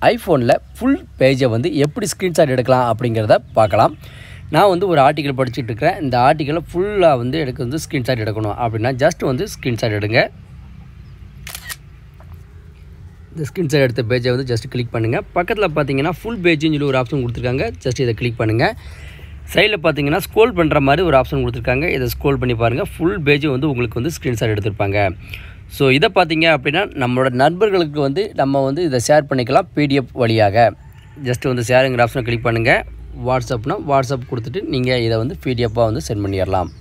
ஐஃபோனில் full பேஜை வந்து எப்படி ஸ்க்ரீன்ஷாட் எடுக்கலாம் அப்படிங்கிறத பார்க்கலாம் நான் வந்து ஒரு ஆர்டிக்கல் படிச்சுட்டு இருக்கிறேன் இந்த ஆர்டிக்கலை ஃபுல்லாக வந்து எனக்கு வந்து ஸ்க்ரீன்ஷாட் எடுக்கணும் அப்படின்னா ஜஸ்ட் வந்து ஸ்க்ரீன்ஷாட் எடுங்க இந்த ஸ்க்ரீன்ஷாட் எடுத்த பேஜை வந்து ஜஸ்ட் கிளிக் பண்ணுங்கள் பக்கத்தில் பார்த்தீங்கன்னா ஃபுல் பேஜுன்னு சொல்லி ஒரு ஆப்ஷன் கொடுத்துருக்காங்க ஜஸ்ட் இதை கிளிக் பண்ணுங்கள் சைடில் பார்த்தீங்கன்னா ஸ்க்ரோல் பண்ணுற மாதிரி ஒரு ஆப்ஷன் கொடுத்துருக்காங்க இதை ஸ்க்ரோல் பண்ணி பாருங்கள் ஃபுல் பேஜ் வந்து உங்களுக்கு வந்து ஸ்க்ரீன்ஷாட் எடுத்திருப்பாங்க ஸோ இதை பார்த்தீங்க அப்படின்னா நம்மளோட நண்பர்களுக்கு வந்து நம்ம வந்து இதை ஷேர் பண்ணிக்கலாம் பிடிஎஃப் வழியாக ஜஸ்ட் வந்து ஷேருங்கிற ஆப்ஷனை கிளிக் பண்ணுங்கள் வாட்ஸ்அப்னா வாட்ஸ்அப் கொடுத்துட்டு நீங்கள் இதை வந்து பிடிஎஃபாக வந்து சென்ட் பண்ணிடலாம்